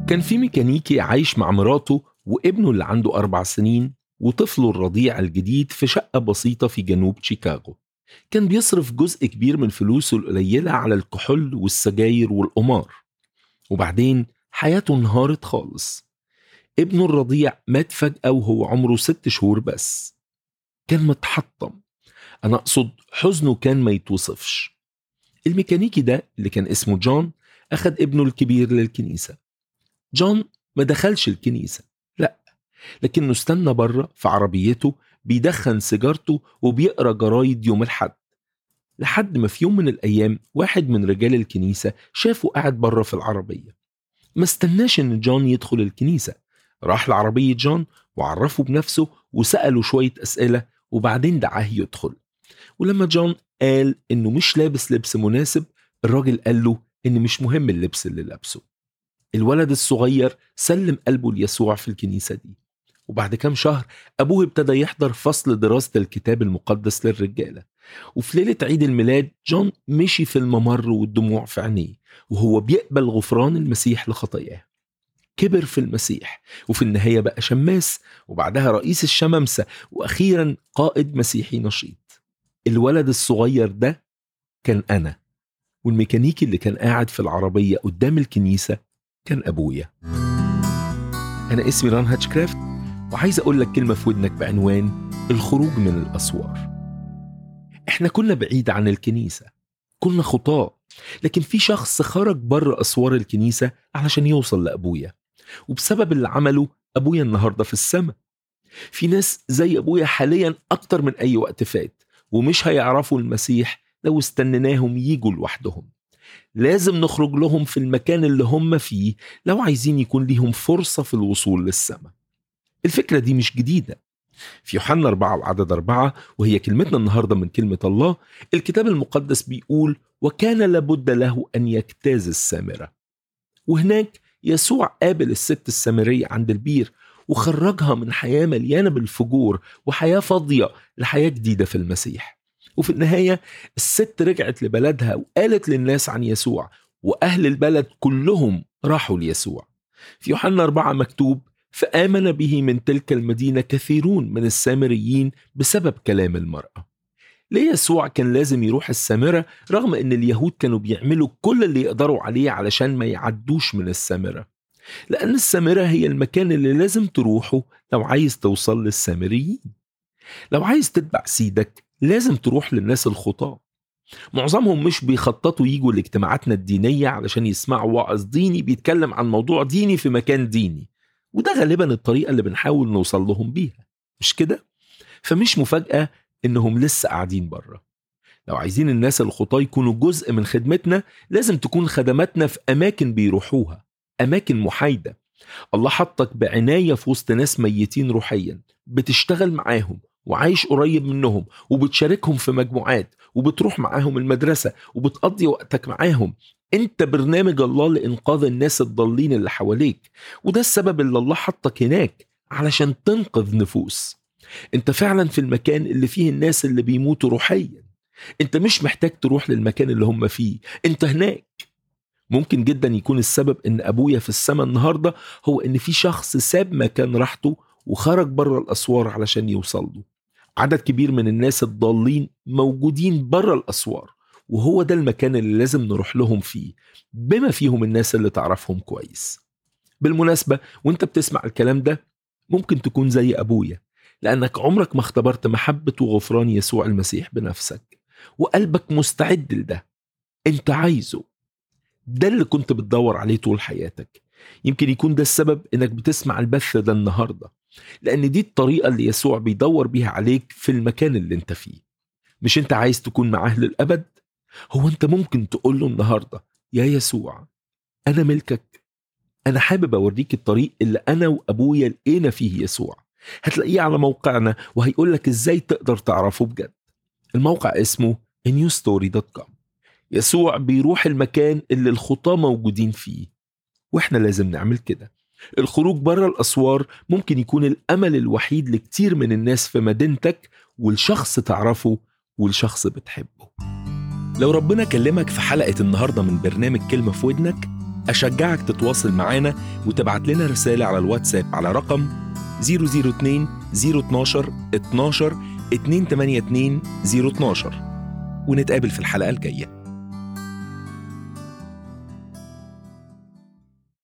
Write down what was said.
كان في ميكانيكي عايش مع مراته وابنه اللي عنده أربع سنين وطفله الرضيع الجديد في شقة بسيطة في جنوب شيكاغو كان بيصرف جزء كبير من فلوسه القليلة على الكحول والسجاير والقمار وبعدين حياته انهارت خالص ابنه الرضيع مات فجأة وهو عمره ست شهور بس كان متحطم أنا أقصد حزنه كان ما يتوصفش الميكانيكي ده اللي كان اسمه جون أخد ابنه الكبير للكنيسة جون ما دخلش الكنيسة لا لكنه استنى بره في عربيته بيدخن سيجارته وبيقرا جرايد يوم الحد لحد ما في يوم من الأيام واحد من رجال الكنيسة شافه قاعد بره في العربية ما استناش إن جون يدخل الكنيسة راح لعربية جون وعرفه بنفسه وسأله شوية أسئلة وبعدين دعاه يدخل ولما جون قال إنه مش لابس لبس مناسب الراجل قال له إن مش مهم اللبس اللي لابسه الولد الصغير سلم قلبه ليسوع في الكنيسة دي وبعد كام شهر أبوه ابتدى يحضر فصل دراسة الكتاب المقدس للرجالة وفي ليلة عيد الميلاد جون مشي في الممر والدموع في عينيه وهو بيقبل غفران المسيح لخطاياه كبر في المسيح وفي النهاية بقى شماس وبعدها رئيس الشمامسة وأخيرا قائد مسيحي نشيط الولد الصغير ده كان أنا والميكانيكي اللي كان قاعد في العربية قدام الكنيسة كان أبويا أنا اسمي ران هاتشكرافت وعايز أقول لك كلمة في ودنك بعنوان الخروج من الأسوار إحنا كنا بعيد عن الكنيسة كنا خطاة لكن في شخص خرج بره أسوار الكنيسة علشان يوصل لأبويا وبسبب اللي عمله أبويا النهاردة في السماء في ناس زي أبويا حاليا أكتر من أي وقت فات ومش هيعرفوا المسيح لو استنيناهم يجوا لوحدهم لازم نخرج لهم في المكان اللي هم فيه لو عايزين يكون ليهم فرصة في الوصول للسماء الفكرة دي مش جديدة في يوحنا أربعة وعدد أربعة وهي كلمتنا النهاردة من كلمة الله الكتاب المقدس بيقول وكان لابد له أن يجتاز السامرة وهناك يسوع قابل الست السامرية عند البير وخرجها من حياة مليانة بالفجور وحياة فاضية لحياة جديدة في المسيح وفي النهاية الست رجعت لبلدها وقالت للناس عن يسوع وأهل البلد كلهم راحوا ليسوع في يوحنا أربعة مكتوب فآمن به من تلك المدينة كثيرون من السامريين بسبب كلام المرأة ليه يسوع كان لازم يروح السامرة رغم ان اليهود كانوا بيعملوا كل اللي يقدروا عليه علشان ما يعدوش من السامرة لأن السامرة هي المكان اللي لازم تروحه لو عايز توصل للسامريين لو عايز تتبع سيدك لازم تروح للناس الخطاة معظمهم مش بيخططوا يجوا لاجتماعاتنا الدينية علشان يسمعوا وعظ ديني بيتكلم عن موضوع ديني في مكان ديني وده غالبا الطريقة اللي بنحاول نوصل لهم بيها مش كده؟ فمش مفاجأة إنهم لسه قاعدين بره لو عايزين الناس الخطاة يكونوا جزء من خدمتنا لازم تكون خدماتنا في أماكن بيروحوها أماكن محايدة الله حطك بعناية في وسط ناس ميتين روحيا بتشتغل معاهم وعايش قريب منهم وبتشاركهم في مجموعات وبتروح معاهم المدرسة وبتقضي وقتك معاهم انت برنامج الله لإنقاذ الناس الضالين اللي حواليك وده السبب اللي الله حطك هناك علشان تنقذ نفوس انت فعلا في المكان اللي فيه الناس اللي بيموتوا روحيا انت مش محتاج تروح للمكان اللي هم فيه انت هناك ممكن جدا يكون السبب ان ابويا في السماء النهارده هو ان في شخص ساب مكان راحته وخرج بره الاسوار علشان يوصل له عدد كبير من الناس الضالين موجودين بره الاسوار وهو ده المكان اللي لازم نروح لهم فيه بما فيهم الناس اللي تعرفهم كويس بالمناسبة وانت بتسمع الكلام ده ممكن تكون زي أبويا لأنك عمرك ما اختبرت محبة وغفران يسوع المسيح بنفسك وقلبك مستعد لده انت عايزه ده اللي كنت بتدور عليه طول حياتك يمكن يكون ده السبب انك بتسمع البث ده النهارده لان دي الطريقه اللي يسوع بيدور بيها عليك في المكان اللي انت فيه مش انت عايز تكون معاه للابد هو انت ممكن تقول له النهارده يا يسوع انا ملكك انا حابب اوريك الطريق اللي انا وابويا لقينا فيه يسوع هتلاقيه على موقعنا وهيقول لك ازاي تقدر تعرفه بجد الموقع اسمه newstory.com يسوع بيروح المكان اللي الخطاة موجودين فيه واحنا لازم نعمل كده الخروج بره الأسوار ممكن يكون الأمل الوحيد لكتير من الناس في مدينتك والشخص تعرفه والشخص بتحبه لو ربنا كلمك في حلقة النهاردة من برنامج كلمة في ودنك أشجعك تتواصل معانا وتبعت لنا رسالة على الواتساب على رقم 002 012 12 282 012 ونتقابل في الحلقة الجاية